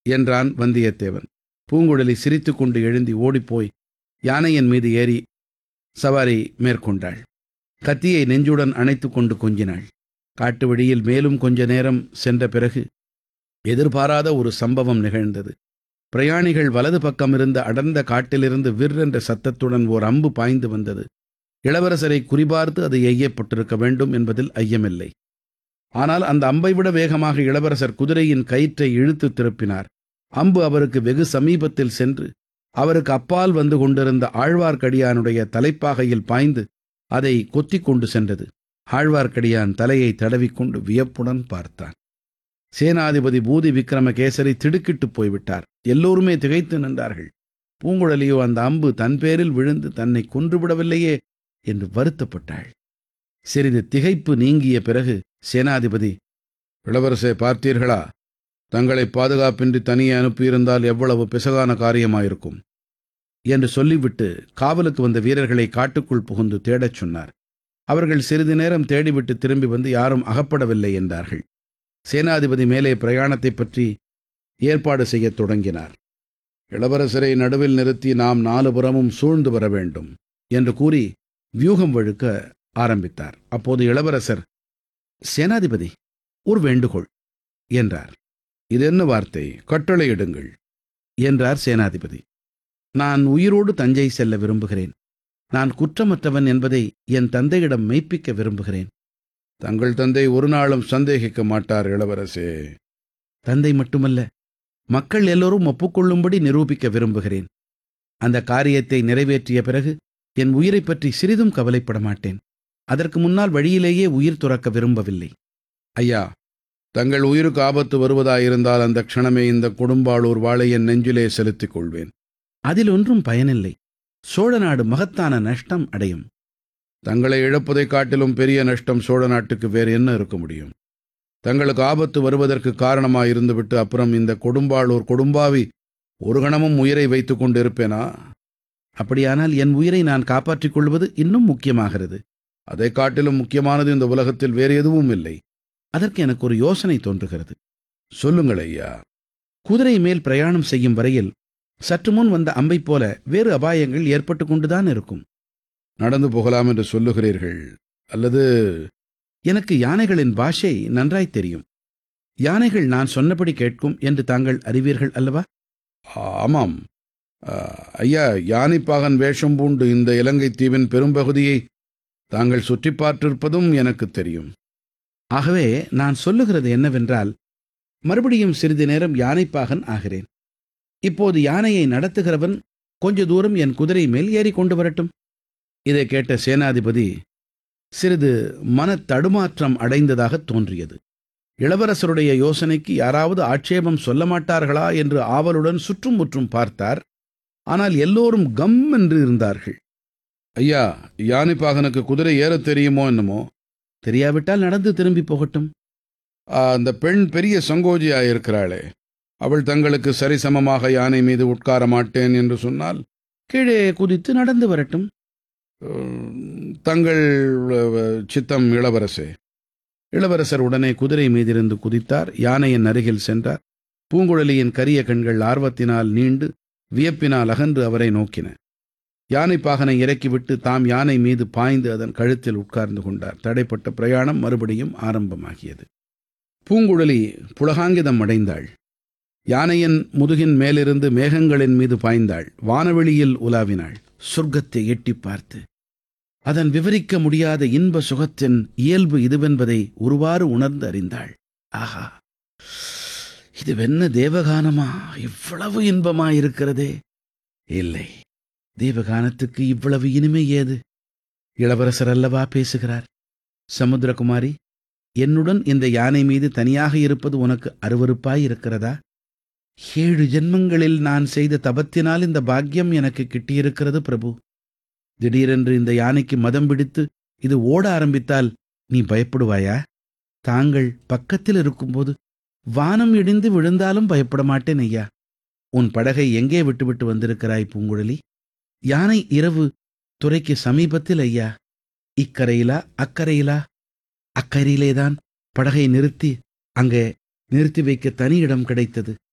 என்றான் வந்தியத்தேவன் பூங்குழலி சிரித்துக்கொண்டு எழுந்தி ஓடிப்போய் யானையின் மீது ஏறி சவாரி மேற்கொண்டாள் கத்தியை நெஞ்சுடன் அணைத்துக் கொண்டு கொஞ்சினாள் காட்டு வழியில் மேலும் கொஞ்ச நேரம் சென்ற பிறகு எதிர்பாராத ஒரு சம்பவம் நிகழ்ந்தது பிரயாணிகள் வலது பக்கம் இருந்த அடர்ந்த காட்டிலிருந்து விர் என்ற சத்தத்துடன் ஓர் அம்பு பாய்ந்து வந்தது இளவரசரை குறிபார்த்து அது எய்யப்பட்டிருக்க வேண்டும் என்பதில் ஐயமில்லை ஆனால் அந்த அம்பை விட வேகமாக இளவரசர் குதிரையின் கயிற்றை இழுத்து திருப்பினார் அம்பு அவருக்கு வெகு சமீபத்தில் சென்று அவருக்கு அப்பால் வந்து கொண்டிருந்த ஆழ்வார்க்கடியானுடைய தலைப்பாகையில் பாய்ந்து அதை கொத்திக் கொண்டு சென்றது ஆழ்வார்க்கடியான் தலையை தடவிக்கொண்டு வியப்புடன் பார்த்தான் சேனாதிபதி பூதி விக்ரமகேசரி திடுக்கிட்டுப் போய்விட்டார் எல்லோருமே திகைத்து நின்றார்கள் பூங்குழலியோ அந்த அம்பு தன் பேரில் விழுந்து தன்னை கொன்றுவிடவில்லையே என்று வருத்தப்பட்டாள் சிறிது திகைப்பு நீங்கிய பிறகு சேனாதிபதி இளவரசே பார்த்தீர்களா தங்களை பாதுகாப்பின்றி தனியே அனுப்பியிருந்தால் எவ்வளவு பிசகான காரியமாயிருக்கும் என்று சொல்லிவிட்டு காவலுக்கு வந்த வீரர்களை காட்டுக்குள் புகுந்து தேடச் சொன்னார் அவர்கள் சிறிது நேரம் தேடிவிட்டு திரும்பி வந்து யாரும் அகப்படவில்லை என்றார்கள் சேனாதிபதி மேலே பிரயாணத்தைப் பற்றி ஏற்பாடு செய்யத் தொடங்கினார் இளவரசரை நடுவில் நிறுத்தி நாம் நாலு புறமும் சூழ்ந்து வர வேண்டும் என்று கூறி வியூகம் வழுக்க ஆரம்பித்தார் அப்போது இளவரசர் சேனாதிபதி ஒரு வேண்டுகோள் என்றார் இது என்ன வார்த்தை கட்டளையிடுங்கள் என்றார் சேனாதிபதி நான் உயிரோடு தஞ்சை செல்ல விரும்புகிறேன் நான் குற்றமற்றவன் என்பதை என் தந்தையிடம் மெய்ப்பிக்க விரும்புகிறேன் தங்கள் தந்தை ஒரு நாளும் சந்தேகிக்க மாட்டார் இளவரசே தந்தை மட்டுமல்ல மக்கள் எல்லோரும் ஒப்புக்கொள்ளும்படி நிரூபிக்க விரும்புகிறேன் அந்த காரியத்தை நிறைவேற்றிய பிறகு என் உயிரைப் பற்றி சிறிதும் கவலைப்பட மாட்டேன் அதற்கு முன்னால் வழியிலேயே உயிர் துறக்க விரும்பவில்லை ஐயா தங்கள் உயிருக்கு ஆபத்து வருவதாயிருந்தால் அந்த க்ஷணமே இந்த கொடும்பாளூர் வாளை என் நெஞ்சிலே செலுத்திக் கொள்வேன் அதில் ஒன்றும் பயனில்லை சோழ நாடு மகத்தான நஷ்டம் அடையும் தங்களை இழப்பதைக் காட்டிலும் பெரிய நஷ்டம் சோழ நாட்டுக்கு வேறு என்ன இருக்க முடியும் தங்களுக்கு ஆபத்து வருவதற்கு காரணமாயிருந்துவிட்டு அப்புறம் இந்த கொடும்பாளூர் கொடும்பாவி ஒரு கணமும் உயிரை வைத்துக் கொண்டு இருப்பேனா அப்படியானால் என் உயிரை நான் காப்பாற்றிக் கொள்வது இன்னும் முக்கியமாகிறது அதைக் காட்டிலும் முக்கியமானது இந்த உலகத்தில் வேறு எதுவும் இல்லை அதற்கு எனக்கு ஒரு யோசனை தோன்றுகிறது சொல்லுங்கள் ஐயா குதிரை மேல் பிரயாணம் செய்யும் வரையில் சற்று முன் வந்த அம்பைப் போல வேறு அபாயங்கள் ஏற்பட்டு கொண்டுதான் இருக்கும் நடந்து போகலாம் என்று சொல்லுகிறீர்கள் அல்லது எனக்கு யானைகளின் பாஷை நன்றாய் தெரியும் யானைகள் நான் சொன்னபடி கேட்கும் என்று தாங்கள் அறிவீர்கள் அல்லவா ஆமாம் ஐயா யானைப்பாகன் வேஷம் பூண்டு இந்த இலங்கை தீவின் பெரும்பகுதியை தாங்கள் சுற்றி பார்த்திருப்பதும் எனக்கு தெரியும் ஆகவே நான் சொல்லுகிறது என்னவென்றால் மறுபடியும் சிறிது நேரம் யானைப்பாகன் ஆகிறேன் இப்போது யானையை நடத்துகிறவன் கொஞ்ச தூரம் என் குதிரை மேல் ஏறி கொண்டு வரட்டும் இதை கேட்ட சேனாதிபதி சிறிது மனத் தடுமாற்றம் அடைந்ததாக தோன்றியது இளவரசருடைய யோசனைக்கு யாராவது ஆட்சேபம் சொல்ல மாட்டார்களா என்று ஆவலுடன் சுற்றும் முற்றும் பார்த்தார் ஆனால் எல்லோரும் கம் என்று இருந்தார்கள் ஐயா யானைப்பாகனுக்கு குதிரை ஏறத் தெரியுமோ என்னமோ தெரியாவிட்டால் நடந்து திரும்பி போகட்டும் அந்த பெண் பெரிய சங்கோஜியாயிருக்கிறாளே அவள் தங்களுக்கு சரிசமமாக யானை மீது உட்கார மாட்டேன் என்று சொன்னால் கீழே குதித்து நடந்து வரட்டும் தங்கள் சித்தம் இளவரசே இளவரசர் உடனே குதிரை மீதிருந்து குதித்தார் யானையின் அருகில் சென்றார் பூங்குழலியின் கரிய கண்கள் ஆர்வத்தினால் நீண்டு வியப்பினால் அகன்று அவரை நோக்கின யானை பாகனை இறக்கிவிட்டு தாம் யானை மீது பாய்ந்து அதன் கழுத்தில் உட்கார்ந்து கொண்டார் தடைப்பட்ட பிரயாணம் மறுபடியும் ஆரம்பமாகியது பூங்குழலி புலகாங்கிதம் அடைந்தாள் யானையின் முதுகின் மேலிருந்து மேகங்களின் மீது பாய்ந்தாள் வானவெளியில் உலாவினாள் சொர்க்கத்தை எட்டி பார்த்து அதன் விவரிக்க முடியாத இன்ப சுகத்தின் இயல்பு இதுவென்பதை ஒருவாறு உணர்ந்து அறிந்தாள் ஆஹா இதுவென்ன தேவகானமா இவ்வளவு இன்பமாயிருக்கிறதே இல்லை தேவகானத்துக்கு இவ்வளவு இனிமை ஏது இளவரசர் அல்லவா பேசுகிறார் சமுத்திரகுமாரி என்னுடன் இந்த யானை மீது தனியாக இருப்பது உனக்கு அருவருப்பாய் இருக்கிறதா ஏழு ஜென்மங்களில் நான் செய்த தபத்தினால் இந்த பாக்கியம் எனக்கு கிட்டியிருக்கிறது பிரபு திடீரென்று இந்த யானைக்கு மதம் பிடித்து இது ஓட ஆரம்பித்தால் நீ பயப்படுவாயா தாங்கள் பக்கத்தில் இருக்கும்போது வானம் இடிந்து விழுந்தாலும் பயப்பட மாட்டேன் ஐயா உன் படகை எங்கே விட்டுவிட்டு வந்திருக்கிறாய் பூங்குழலி யானை இரவு துறைக்கு சமீபத்தில் ஐயா இக்கரையிலா அக்கரையிலா அக்கரையிலேதான் படகை நிறுத்தி அங்கே நிறுத்தி வைக்க தனி இடம் கிடைத்தது